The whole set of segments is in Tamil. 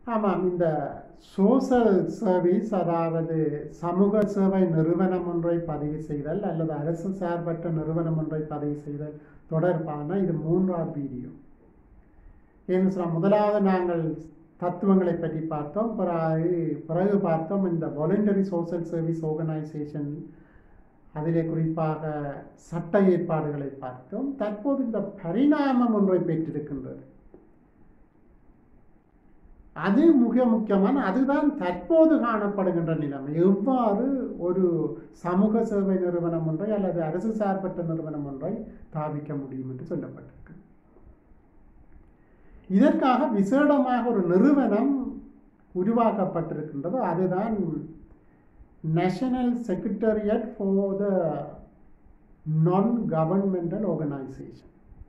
ஆமாம் இந்த சோசல் சர்வீஸ் அதாவது சமூக சேவை நிறுவனம் ஒன்றை பதிவு செய்தல் அல்லது அரசு சார்பற்ற நிறுவனம் ஒன்றை பதிவு செய்தல் தொடர்பான இது மூன்றாவது வீடியோ ஏன்னு சொன்னால் முதலாவது நாங்கள் தத்துவங்களை பற்றி பார்த்தோம் பிறகு பிறகு பார்த்தோம் இந்த வாலண்டரி சோஷியல் சர்வீஸ் ஆர்கனைசேஷன் அதிலே குறிப்பாக சட்ட ஏற்பாடுகளை பார்த்தோம் தற்போது இந்த பரிணாமம் ஒன்றை பெற்றிருக்கின்றது அது மிக முக்கியமான அதுதான் தற்போது காணப்படுகின்ற நிலைமை எவ்வாறு ஒரு சமூக சேவை நிறுவனம் ஒன்றை அல்லது அரசு சார்பற்ற நிறுவனம் ஒன்றை தாவிக்க முடியும் என்று சொல்லப்பட்டிருக்கு இதற்காக விசேடமாக ஒரு நிறுவனம் உருவாக்கப்பட்டிருக்கின்றது அதுதான் நேஷனல் செக்ரட்டரியட் ஃபார் த நான் கவர்மெண்டல் ஆர்கனைசேஷன்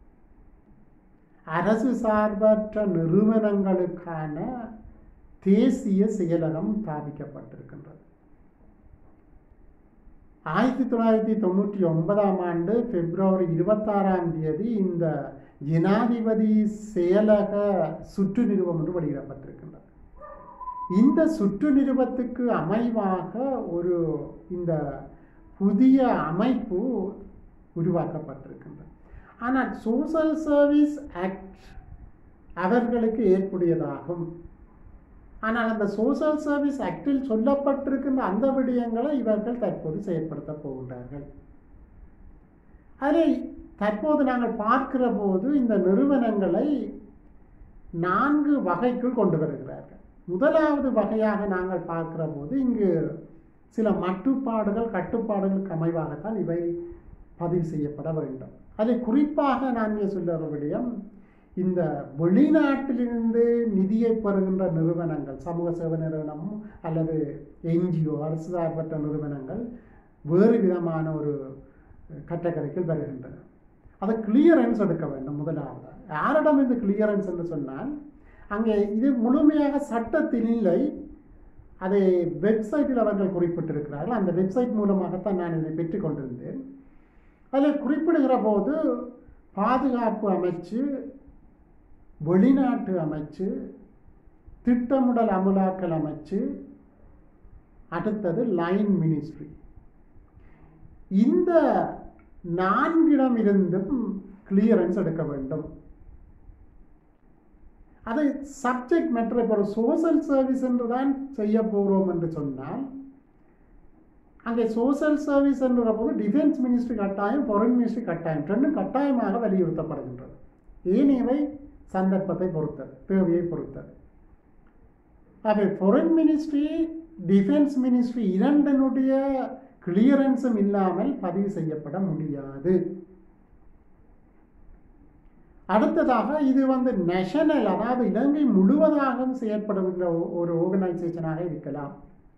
அரசு சார்பற்ற நிறுவனங்களுக்கான தேசிய செயலகம் ஸ்தாபிக்கப்பட்டிருக்கின்றது ஆயிரத்தி தொள்ளாயிரத்தி தொண்ணூற்றி ஒன்பதாம் ஆண்டு பிப்ரவரி இருபத்தாறாம் தேதி இந்த ஜனாதிபதி செயலக சுற்று நிறுவம் என்று வெளியிடப்பட்டிருக்கின்றது இந்த சுற்று நிறுவத்துக்கு அமைவாக ஒரு இந்த புதிய அமைப்பு உருவாக்கப்பட்டிருக்கின்றது ஆனால் சோஷியல் சர்வீஸ் ஆக்ட் அவர்களுக்கு ஏற்புடையதாகும் ஆனால் அந்த சோஷியல் சர்வீஸ் ஆக்டில் சொல்லப்பட்டிருக்கின்ற அந்த விடயங்களை இவர்கள் தற்போது செயற்படுத்த போகின்றார்கள் அதில் தற்போது நாங்கள் பார்க்கிற போது இந்த நிறுவனங்களை நான்கு வகைக்குள் கொண்டு வருகிறார்கள் முதலாவது வகையாக நாங்கள் பார்க்கிற போது இங்கு சில மட்டுப்பாடுகள் கட்டுப்பாடுகளுக்கு அமைவாகத்தான் இவை பதிவு செய்யப்பட வேண்டும் அதில் குறிப்பாக நான் இங்கே சொல்லுற விடயம் இந்த வெளிநாட்டிலிருந்து நிதியை பெறுகின்ற நிறுவனங்கள் சமூக சேவை நிறுவனம் அல்லது என்ஜிஓ அரசு சார்பற்ற நிறுவனங்கள் வேறு விதமான ஒரு கட்டக்கரைக்குள் வருகின்றன அதை கிளியரன்ஸ் எடுக்க வேண்டும் முதலாவது யாரிடம் இந்த கிளியரன்ஸ் என்று சொன்னால் அங்கே இது முழுமையாக சட்டத்தில் இல்லை அதை வெப்சைட்டில் அவர்கள் குறிப்பிட்டிருக்கிறார்கள் அந்த வெப்சைட் மூலமாகத்தான் நான் இதை பெற்றுக்கொண்டிருந்தேன் அதில் குறிப்பிடுகிற போது பாதுகாப்பு அமைச்சு வெளிநாட்டு அமைச்சு திட்டமிடல் அமலாக்கல் அமைச்சு அடுத்தது லைன் மினிஸ்ட்ரி இந்த நான்கிடம் இருந்தும் கிளியரன்ஸ் எடுக்க வேண்டும் அது சப்ஜெக்ட் மேட்டர் இப்போ ஒரு சோஷியல் சர்வீஸ் என்று தான் செய்ய போகிறோம் என்று சொன்னால் அங்கே சோஷியல் சர்வீஸ் என்ற போது டிஃபென்ஸ் மினிஸ்ட்ரி கட்டாயம் ஃபாரின் மினிஸ்ட்ரி கட்டாயம் ரெண்டும் கட்டாயமாக வலியுறுத்தப்படுகின்றது ஏனையவை சந்தர்ப்பத்தை பொறுத்தது தேவையை பொறுத்தது அப்போ ஃபாரின் மினிஸ்ட்ரி டிஃபென்ஸ் மினிஸ்ட்ரி இரண்டனுடைய கிளியரன்ஸும் இல்லாமல் பதிவு செய்யப்பட முடியாது அடுத்ததாக இது வந்து நேஷனல் அதாவது இலங்கை முழுவதாகவும் செயற்படுகின்ற ஒரு ஆர்கனைசேஷனாக இருக்கலாம்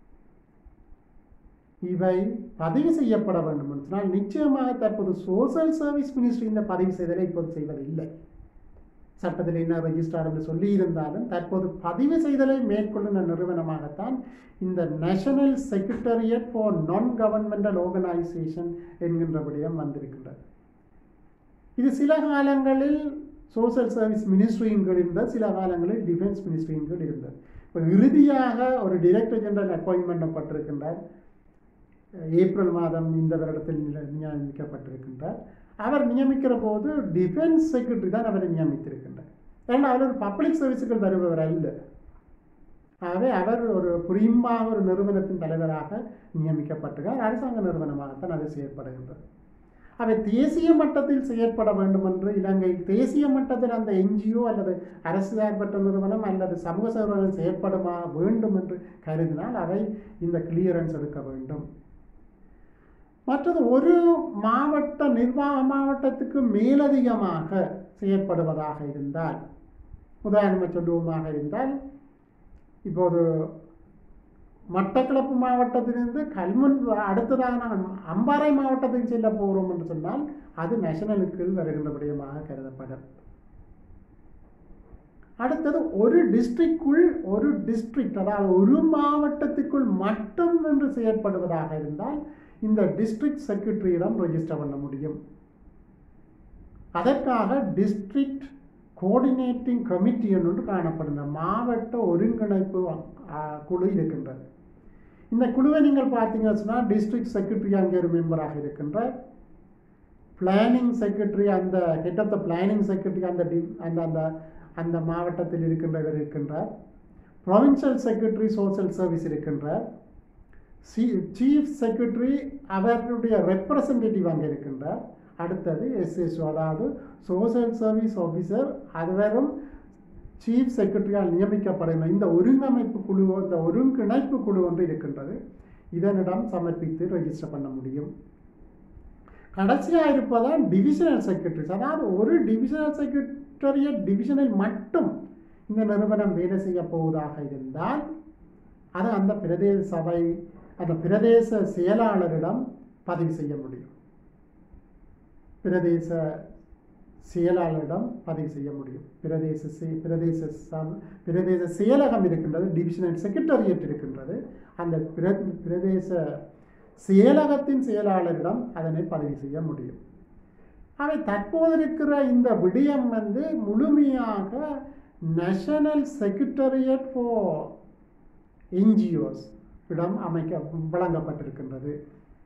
இவை பதிவு செய்யப்பட வேண்டும் என்று சொன்னால் நிச்சயமாக தற்போது சோசியல் சர்வீஸ் மினிஸ்ட்ரி இந்த பதிவு செய்தலை இப்போது செய்வதில்லை சட்டத்தில் என்ன ரெஜிஸ்ட்ரார் என்று சொல்லி இருந்தாலும் தற்போது பதிவு செய்தலை மேற்கொள்ளும் நிறுவனமாகத்தான் இந்த national secretariat for non governmental organisation என்கின்ற விடயம் வந்திருக்கின்றது இது சில காலங்களில் சோசியல் சர்வீஸ் மினிஸ்ட்ரியின் கீழ் இருந்தது சில காலங்களில் டிஃபென்ஸ் மினிஸ்ட்ரியின் கீழ் இருந்தது இப்போ இறுதியாக ஒரு டைரக்டர் ஜெனரல் அப்பாயின்மெண்ட் பண்ணப்பட்டிருக்கின்றார் ஏப்ரல் மாதம் இந்த வருடத்தில் நியமிக்கப்பட்டிருக்கின்றார் அவர் நியமிக்கிற போது டிஃபென்ஸ் செக்ரட்டரி தான் அவரை நியமித்திருக்கின்றார் ஏன்னா அவர் ஒரு பப்ளிக் சர்வீஸுகள் வருபவர் அல்ல ஆகவே அவர் ஒரு புரியும்பாக ஒரு நிறுவனத்தின் தலைவராக நியமிக்கப்பட்டிருக்கார் அரசாங்க நிறுவனமாகத்தான் அது செயற்படுகின்றது அவை தேசிய மட்டத்தில் செயற்பட வேண்டும் என்று இலங்கையில் தேசிய மட்டத்தில் அந்த என்ஜிஓ அல்லது அரசு சார்பற்ற நிறுவனம் அல்லது சமூக சேவை செயற்படுமா வேண்டும் என்று கருதினால் அவை இந்த கிளியரன்ஸ் எடுக்க வேண்டும் மற்றது ஒரு மாவட்ட நிர்வாக மாவட்டத்துக்கு மேலதிகமாக செயற்படுவதாக இருந்தால் உதாரணமாக சொல்லுவோமாக இருந்தால் இப்போது மட்டக்களப்பு மாவட்டத்திலிருந்து கல்முன் அடுத்ததாக நாங்கள் அம்பாறை மாவட்டத்துக்கு செல்ல போகிறோம் என்று சொன்னால் அது நேஷனலுக்கு வருகின்ற விடயமாக கருதப்படும் அடுத்தது ஒரு டிஸ்ட்ரிக்டுக்குள் ஒரு டிஸ்ட்ரிக்ட் அதாவது ஒரு மாவட்டத்துக்குள் மட்டும் என்று செயற்படுவதாக இருந்தால் இந்த டிஸ்ட்ரிக்ட் செக்ரட்டரியிடம் ரெஜிஸ்டர் பண்ண முடியும் அதற்காக டிஸ்ட்ரிக்ட் கோஆர்டினேட்டிங் கமிட்டி ஒன்று காணப்படுகின்ற மாவட்ட ஒருங்கிணைப்பு ஆ, குழு இருக்கின்றது இந்த குழுவை நீங்கள் பார்த்தீங்கன்னு சொன்னால் டிஸ்ட்ரிக்ட் செக்ரட்டரி அங்கே ஒரு மெம்பராக இருக்கின்றார் பிளானிங் செக்ரட்டரி அந்த head of the planning secretary அந்த டி அந்த அந்த அந்த மாவட்டத்தில் இருக்கின்றவர் இருக்கின்றார் ப்ரொவின்சியல் செக்ரட்டரி சோஷியல் சர்வீஸ் இருக்கின்றார் சி சீஃப் செக்ரட்டரி அவருடைய ரெப்ரசன்டேட்டிவ் அங்கே இருக்கின்றார் அடுத்தது எஸ்எஸ்ஓ அதாவது சோஷியல் சர்வீஸ் ஆஃபீஸர் அதுவரும் சீஃப் செக்ரட்டரியால் நியமிக்கப்படுகிற இந்த ஒருங்கமைப்பு குழு இந்த ஒருங்கிணைப்பு குழு ஒன்று இருக்கின்றது இதனிடம் சமர்ப்பித்து ரெஜிஸ்டர் பண்ண முடியும் கடைசியாக இருப்பதான் டிவிஷனல் செக்ரட்டரிஸ் அதாவது ஒரு டிவிஷனல் செக்ரட்டரியட் டிவிஷனில் மட்டும் இந்த நிறுவனம் வேலை செய்ய போவதாக இருந்தால் அது அந்த பிரதேச சபை அந்த பிரதேச செயலாளரிடம் பதிவு செய்ய முடியும் பிரதேச செயலாளரிடம் பதிவு செய்ய முடியும் பிரதேச செ- பிரதேச சப- பிரதேச செயலகம் இருக்கின்றது டிவிஷனல் செக்ரட்டரியேட் இருக்கின்றது அந்த பிர- பிரதேச செயலகத்தின் செயலாளரிடம் அதனை பதிவு செய்ய முடியும் அவை தற்போது இருக்கிற இந்த விடயம் வந்து முழுமையாக நேஷனல் செக்ரட்டரியேட் ஃபார் என்ஜிஓஸ் இடம் அமைக்க வழங்கப்பட்டிருக்கின்றது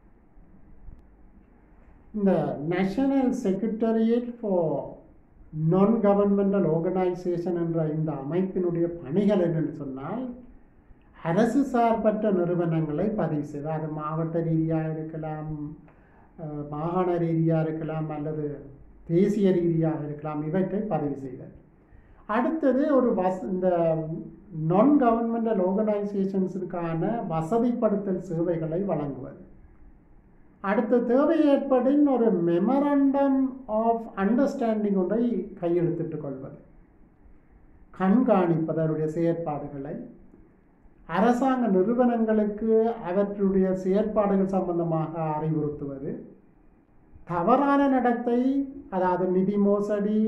இந்த national secretariat for non governmental organisation என்ற இந்த அமைப்பினுடைய பணிகள் என்னன்னு சொன்னால் அரசு சார்பற்ற நிறுவனங்களை பதிவு செய்வது அது மாவட்ட ரீதியாக இருக்கலாம் அஹ், மாகாண ரீதியாக இருக்கலாம் அல்லது தேசிய ரீதியாக இருக்கலாம் இவற்றை பதிவு செய்தல் அடுத்தது ஒரு வஸ் இந்த நான் கவர்மெண்டல் ஆர்கனைசேஷன்ஸுக்கான வசதிப்படுத்தல் சேவைகளை வழங்குவது அடுத்த தேவை ஏற்படின் ஒரு மெமரண்டம் ஆஃப் அண்டர்ஸ்டாண்டிங் ஒன்றை கையெழுத்திட்டுக் கொள்வது கண்காணிப்பது அவருடைய செயற்பாடுகளை அரசாங்க நிறுவனங்களுக்கு அவற்றுடைய செயற்பாடுகள் சம்பந்தமாக அறிவுறுத்துவது தவறான நடத்தை அதாவது நிதி மோசடி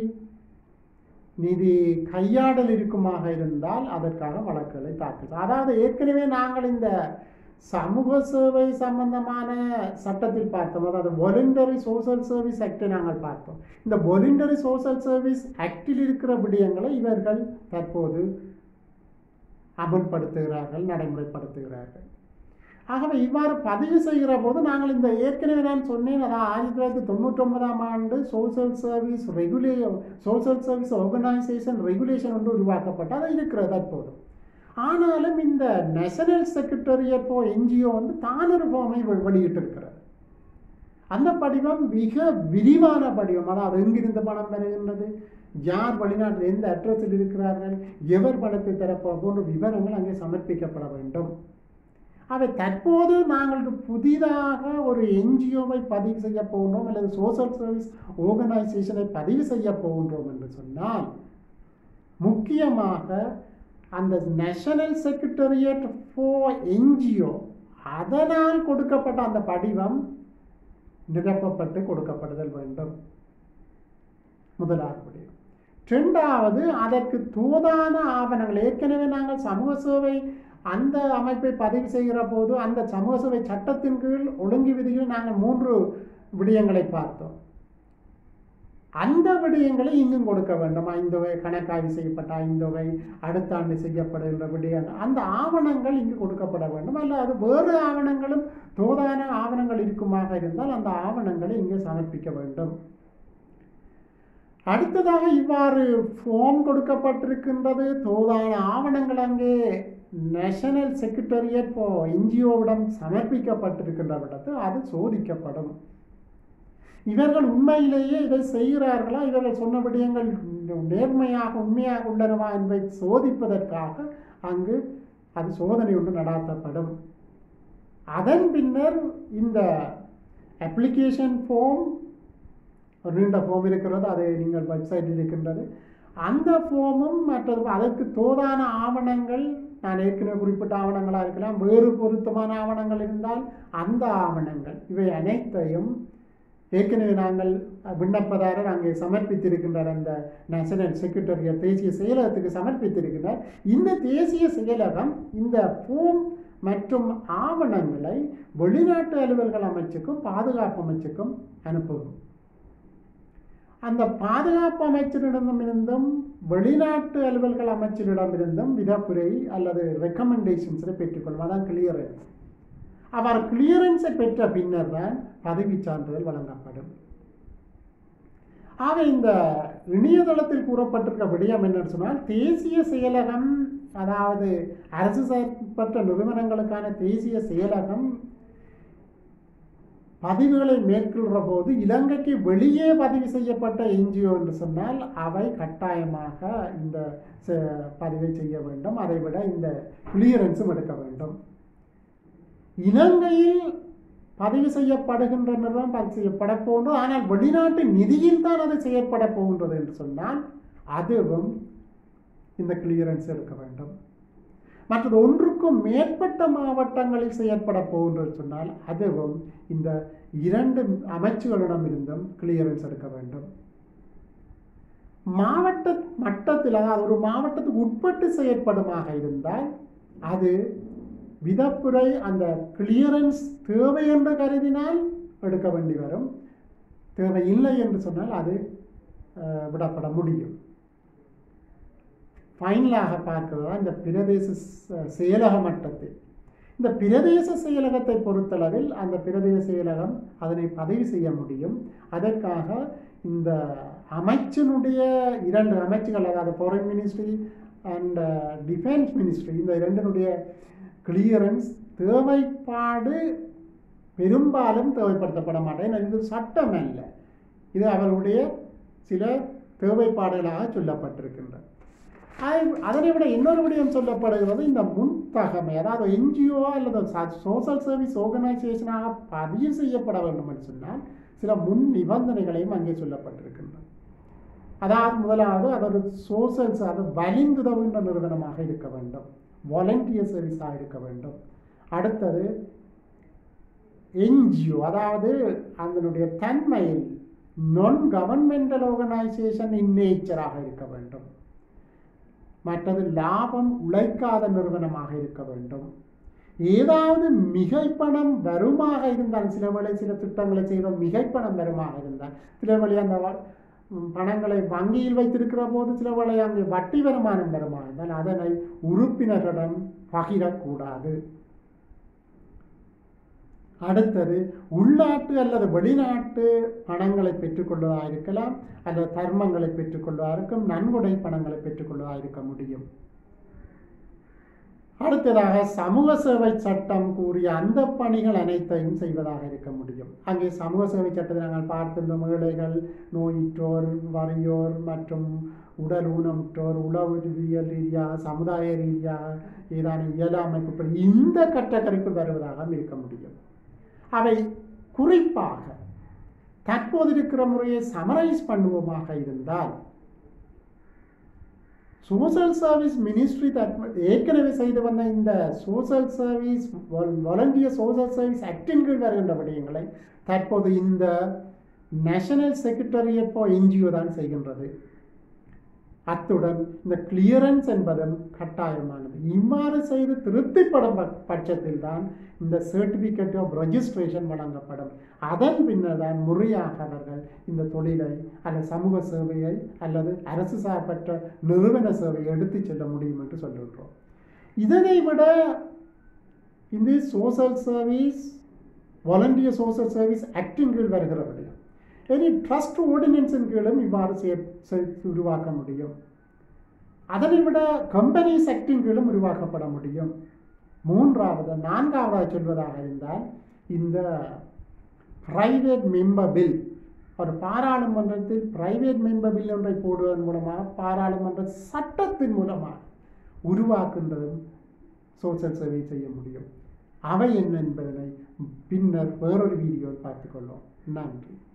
நிதி கையாடல் இருக்குமாக இருந்தால் அதற்காக வழக்குகளை தாக்கல் அதாவது ஏற்கனவே நாங்கள் இந்த சமூக சேவை சம்பந்தமான சட்டத்தில் பார்த்தோம் அதாவது வாலண்டரி சோஷியல் சர்வீஸ் ஆக்டை நாங்கள் பார்த்தோம் இந்த வாலண்டரி சோஷியல் சர்வீஸ் ஆக்டில் இருக்கிற விடயங்களை இவர்கள் தற்போது அமல்படுத்துகிறார்கள் நடைமுறைப்படுத்துகிறார்கள் ஆகவே இவ்வாறு பதிவு செய்கிற போது நாங்கள் இந்த ஏற்கனவே நான் சொன்னேன் அதாவது ஆயிரத்தி தொள்ளாயிரத்தி தொண்ணூற்றொன்பதாம் ஆண்டு சோஷியல் சர்வீஸ் ரெகுலே சோஷியல் சர்வீஸ் ஆர்கனைசேஷன் ரெகுலேஷன் ஒன்று உருவாக்கப்பட்டு அது இருக்கிறது தற்போது ஆனாலும் இந்த நேஷனல் செக்ரட்டரியட் ஃபார் என்ஜிஓ வந்து தானொரு ஃபார்மை வெளியிட்டிருக்கிறது அந்த படிவம் மிக விரிவான படிவம் அதாவது எங்கிருந்து பணம் பெறுகின்றது யார் வெளிநாட்டில் எந்த அட்ரஸில் இருக்கிறார்கள் எவர் பணத்தை தரப்போ போன்ற விவரங்கள் அங்கே சமர்ப்பிக்கப்பட வேண்டும் அவை தற்போது நாங்கள் புதிதாக ஒரு என்ஜிஓவை பதிவு செய்ய போகின்றோம் அல்லது சோஷியல் சர்வீஸ் ஆர்கனைசேஷனை பதிவு செய்ய போகின்றோம் என்று சொன்னால் முக்கியமாக அந்த நேஷனல் செக்ரட்டரியேட் ஃபார் என்ஜிஓ அதனால் கொடுக்கப்பட்ட அந்த படிவம் நிரப்பப்பட்டு கொடுக்கப்படுதல் வேண்டும் முதலாவது விடயம் ரெண்டாவது அதற்கு தோதான ஆவணங்கள் ஏற்கனவே நாங்கள் சமூக சேவை அந்த அமைப்பை பதிவு செய்கிற போது அந்த சமூக சேவை சட்டத்தின் கீழ் ஒழுங்கு விதியில் நாங்கள் மூன்று விடயங்களை பார்த்தோம் அந்த விடயங்களை இங்கும் கொடுக்க வேண்டும் ஐந்தொகை கணக்காய்வு செய்யப்பட்ட ஐந்தொகை அடுத்த ஆண்டு செய்யப்படுகின்ற விடயங்கள் அந்த ஆவணங்கள் இங்கு கொடுக்கப்பட வேண்டும் அல்ல அது வேறு ஆவணங்களும் தோதான ஆவணங்கள் இருக்குமாக இருந்தால் அந்த ஆவணங்களை இங்கே சமர்ப்பிக்க வேண்டும் அடுத்ததாக இவ்வாறு ஃபார்ம் கொடுக்கப்பட்டிருக்கின்றது தோதான ஆவணங்கள் அங்கே நேஷனல் செக்ரட்டரியேட் ஃபார் என்ஜிஓவிடம் சமர்ப்பிக்கப்பட்டிருக்கின்ற விடத்து அது சோதிக்கப்படும் இவர்கள் உண்மையிலேயே இதை செய்கிறார்களா இவர்கள் சொன்ன விடயங்கள் நேர்மையாக உண்மையாக உள்ளனவா என்பதை சோதிப்பதற்காக அங்கு அது சோதனை ஒன்று நடாத்தப்படும் அதன் பின்னர் இந்த அப்ளிகேஷன் ஃபார்ம் ஒரு நீண்ட ஃபார்ம் இருக்கிறது அது நீங்கள் வெப்சைட்டில் இருக்கின்றது அந்த ஃபார்மும் மற்றது அதற்கு தோதான ஆவணங்கள் நான் ஏற்கனவே குறிப்பிட்ட ஆவணங்களாக இருக்கலாம் வேறு பொருத்தமான ஆவணங்கள் இருந்தால் அந்த ஆவணங்கள் இவை அனைத்தையும் ஏற்கனவே நாங்கள் விண்ணப்பதாரர் அங்கே சமர்ப்பித்திருக்கின்றார் அந்த நேஷனல் செக்ரட்டரியட் தேசிய செயலகத்துக்கு சமர்ப்பித்திருக்கின்றார் இந்த தேசிய செயலகம் இந்த ஃபார்ம் மற்றும் ஆவணங்களை வெளிநாட்டு அலுவல்கள் அமைச்சுக்கும் பாதுகாப்பு அமைச்சுக்கும் அனுப்பும் அந்த பாதுகாப்பு அமைச்சரிடமிருந்தும் வெளிநாட்டு அலுவல்கள் அமைச்சரிடமிருந்தும் விதப்புரை அல்லது ரெக்கமெண்டேஷன்ஸை பெற்றுக்கொள்ளும் அதான் கிளியரன்ஸ் அவர் கிளியரன்ஸை பெற்ற பின்னர் தான் பதவி சான்றிதழ் வழங்கப்படும் ஆக இந்த இணையதளத்தில் கூறப்பட்டிருக்க விடயம் என்னன்னு சொன்னால் தேசிய செயலகம் அதாவது அரசு சார்பற்ற நிறுவனங்களுக்கான தேசிய செயலகம் பதிவுகளை மேற்கொள்கிற போது இலங்கைக்கு வெளியே பதிவு செய்யப்பட்ட என்ஜிஓ என்று சொன்னால் அவை கட்டாயமாக இந்த ச- பதிவை செய்ய வேண்டும் அதை விட இந்த கிளியரன்ஸும் எடுக்க வேண்டும் இலங்கையில் பதிவு செய்யப்படுகின்ற நிறுவனம் பதிவு செய்யப்பட போன்றது ஆனால் வெளிநாட்டு நிதியில் தான் அது செயற்பட போகின்றது என்று சொன்னால் அதுவும் இந்த கிளியரன்ஸ் எடுக்க வேண்டும் மற்றது ஒன்றுக்கும் மேற்பட்ட மாவட்டங்களில் செயற்பட போகின்றது சொன்னால் அதுவும் இந்த இரண்டு அமைச்சுகளிடமிருந்தும் கிளியரன்ஸ் எடுக்க வேண்டும் மாவட்ட மட்டத்தில் அதாவது ஒரு மாவட்டத்துக்கு உட்பட்டு செயற்படுமாக இருந்தால் அது விதப்புரை அந்த கிளியரன்ஸ் தேவை என்று கருதினால் எடுக்க வேண்டி வரும் தேவை இல்லை என்று சொன்னால் அது அஹ், விடப்பட முடியும் ஃபைனலாக பார்க்கிறதா இந்த பிரதேச ச- செயலக மட்டத்தில் இந்த பிரதேச செயலகத்தை பொறுத்தளவில் அந்த பிரதேச செயலகம் அதனை பதிவு செய்ய முடியும் அதற்காக இந்த அமைச்சினுடைய இரண்டு அமைச்சுகள் அதாவது foreign ministry and defence ministry இந்த இரண்டினுடைய கிளியரன்ஸ் தேவைப்பாடு பெரும்பாலும் தேவைப்படுத்தப்பட மாட்டேன் இது சட்டம் அல்ல இது அவர்களுடைய சில தேவைப்பாடுகளாக சொல்லப்பட்டிருக்கின்றன அதை- அதனை விட இன்னொரு விடயம் சொல்லப்படுகிறது இந்த முன்தகமை அதாவது என்ஜிஓ அல்லது சோஷியல் சர்வீஸ் ஆர்கனைசேஷனாக பதிவு செய்யப்பட வேண்டும் என்று சொன்னால் சில முன் நிபந்தனைகளையும் அங்கே சொல்லப்பட்டிருக்கின்றன அதாவது முதலாவது அது ஒரு சோஷியல் அது வலிந்துதவுகின்ற நிறுவனமாக இருக்க வேண்டும் வாலண்டியர் சர்வீஸாக இருக்க வேண்டும் அடுத்தது என்ஜிஓ அதாவது அதனுடைய தன்மையில் நான் கவர்மெண்டல் ஆர்கனைசேஷன் இன் நேச்சராக இருக்க வேண்டும் மற்றது லாபம் உழைக்காத நிறுவனமாக இருக்க வேண்டும் ஏதாவது மிகைப்பணம் வருமாக இருந்தால் சில வேளை சில திட்டங்களை செய்கிறோம் மிகைப்பணம் வருமாக இருந்தால் சில வேளை அந்த வ- ம், பணங்களை வங்கியில் வைத்திருக்கிற போது சில வேளை அங்கே வட்டி வருமானம் வருமாக இருந்தால் அதனை உறுப்பினர்களிடம் பகிரக்கூடாது அடுத்தது உள்நாட்டு அல்லது வெளிநாட்டு பணங்களை பெற்றுக்கொள்வதாக இருக்கலாம் அல்லது தர்மங்களை பெற்றுக்கொள்வதாக இருக்கும் நன்கொடை பணங்களை பெற்றுக்கொள்வதாக இருக்க முடியும் அடுத்ததாக சமூக சேவை சட்டம் கூறிய அந்த பணிகள் அனைத்தையும் செய்வதாக இருக்க முடியும் அங்கே சமூக சேவை சட்டத்தை நாங்கள் பார்த்திருந்தோம் ஏழைகள் நோயிற்றோர் வறியோர் மற்றும் உடல் ஊனமுற்றோர் உளவியல் ரீதியாக சமுதாய ரீதியாக ஏதான இயலாமை இப்படி இந்த கட்டக்கரைக்குள் வருவதாக இருக்க முடியும் அவை குறிப்பாக தற்போது இருக்கிற முறையை சமரைஸ் பண்ணுவோமாக இருந்தால் சோஷியல் சர்வீஸ் மினிஸ்ட்ரி ஏற்கனவே செய்து வந்த இந்த social service volunteer social service ஆக்டின் கீழ் வருகின்ற விடயங்களை தற்போது இந்த நேஷனல் செக்ரட்டரியட் ஃபார் என்ஜிஓ தான் செய்கின்றது அத்துடன் இந்த கிளியரன்ஸ் என்பதும் கட்டாயமானது இவ்வாறு செய்து திருப்திப்படும் ப- பட்சத்தில் தான் இந்த சர்டிபிகேட் ஆஃப் ரெஜிஸ்ட்ரேஷன் வழங்கப்படும் அதன் பின்னர் தான் முறையாக அவர்கள் இந்த தொழிலை அல்லது சமூக சேவையை அல்லது அரசு சார்பற்ற நிறுவன சேவையை எடுத்துச் செல்ல முடியும் என்று சொல்லுகின்றோம் இதனை விட இந்த social service volunteer social service ஆக்டின் கீழ் வருகிற விடயம் இனி ட்ரஸ்ட் ஓர்டினன்ஸின் கீழும் இவ்வாறு செய- செ- உருவாக்க முடியும் அதனை விட கம்பெனிஸ் ஆக்டின் கீழும் உருவாக்கப்பட முடியும் மூன்றாவது நான்காவதாக சொல்வதாக இருந்தால் இந்த பிரைவேட் மெம்பர் பில் ஒரு பாராளுமன்றத்தில் பிரைவேட் மெம்பர் பில் ஒன்றை போடுவதன் மூலமாக பாராளுமன்ற சட்டத்தின் மூலமாக உருவாக்குன்றதும் சோஷியல் சர்வீஸ் செய்ய முடியும் அவை என்ன என்பதனை பின்னர் வேறொரு வீடியோவில் பார்த்துக்கொள்வோம் நன்றி